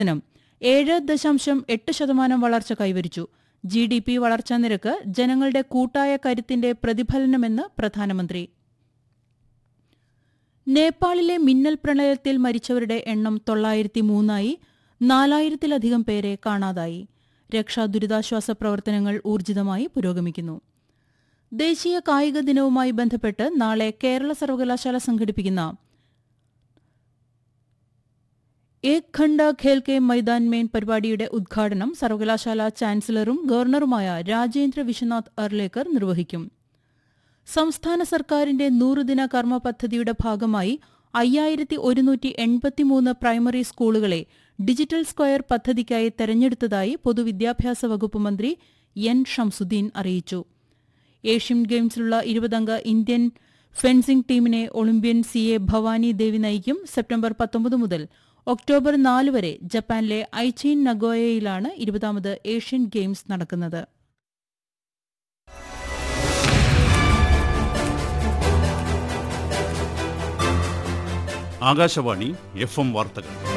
നം ഏഴ് ദശാംശം എട്ട് ശതമാനം വളർച്ച കൈവരിച്ചു ജി ഡി പി വളർച്ചാ നിരക്ക് ജനങ്ങളുടെ കൂട്ടായ കരുത്തിന്റെ പ്രതിഫലനമെന്ന് പ്രധാനമന്ത്രി നേപ്പാളിലെ മിന്നൽ പ്രളയത്തിൽ മരിച്ചവരുടെ എണ്ണം തൊള്ളായിരത്തി മൂന്നായി നാലായിരത്തിലധികം പേരെ കാണാതായി രക്ഷാ ദുരിതാശ്വാസ പ്രവർത്തനങ്ങൾ ഊർജിതമായി പുരോഗമിക്കുന്നു ദേശീയ കായിക ദിനവുമായി ബന്ധപ്പെട്ട് നാളെ കേരള സർവകലാശാല സംഘടിപ്പിക്കുന്ന ഏക് ഖണ്ഡ ഖേൽ കെ മൈതാൻ മേൻ പരിപാടിയുടെ ഉദ്ഘാടനം സർവകലാശാല ചാൻസലറും ഗവർണറുമായ രാജേന്ദ്ര വിശ്വനാഥ് അർലേക്കർ നിർവഹിക്കും സംസ്ഥാന സർക്കാരിന്റെ നൂറുദിന കർമ്മ പദ്ധതിയുടെ ഭാഗമായി അയ്യായിരത്തി ഒരുന്നൂറ്റി എൺപത്തിമൂന്ന് പ്രൈമറി സ്കൂളുകളെ ഡിജിറ്റൽ സ്ക്വയർ പദ്ധതിക്കായി തെരഞ്ഞെടുത്തതായി പൊതുവിദ്യാഭ്യാസ വകുപ്പ് മന്ത്രി എൻ ഷംസുദ്ദീൻ അറിയിച്ചു ഏഷ്യൻ ഗെയിംസിലുള്ള ഇരുപതംഗ ഇന്ത്യൻ ഫെൻസിംഗ് ടീമിനെ Olympian C A Bhavani Devi നയിക്കും സെപ്റ്റംബർ പത്തൊമ്പത് മുതൽ ഒക്ടോബർ നാല് വരെ ജപ്പാനിലെ ഐച്ചീൻ നഗോയയിലാണ് ഇരുപതാമത് ഏഷ്യൻ ഗെയിംസ് നടക്കുന്നത് ആകാശവാണി എഫ് എം വാർത്തകൾ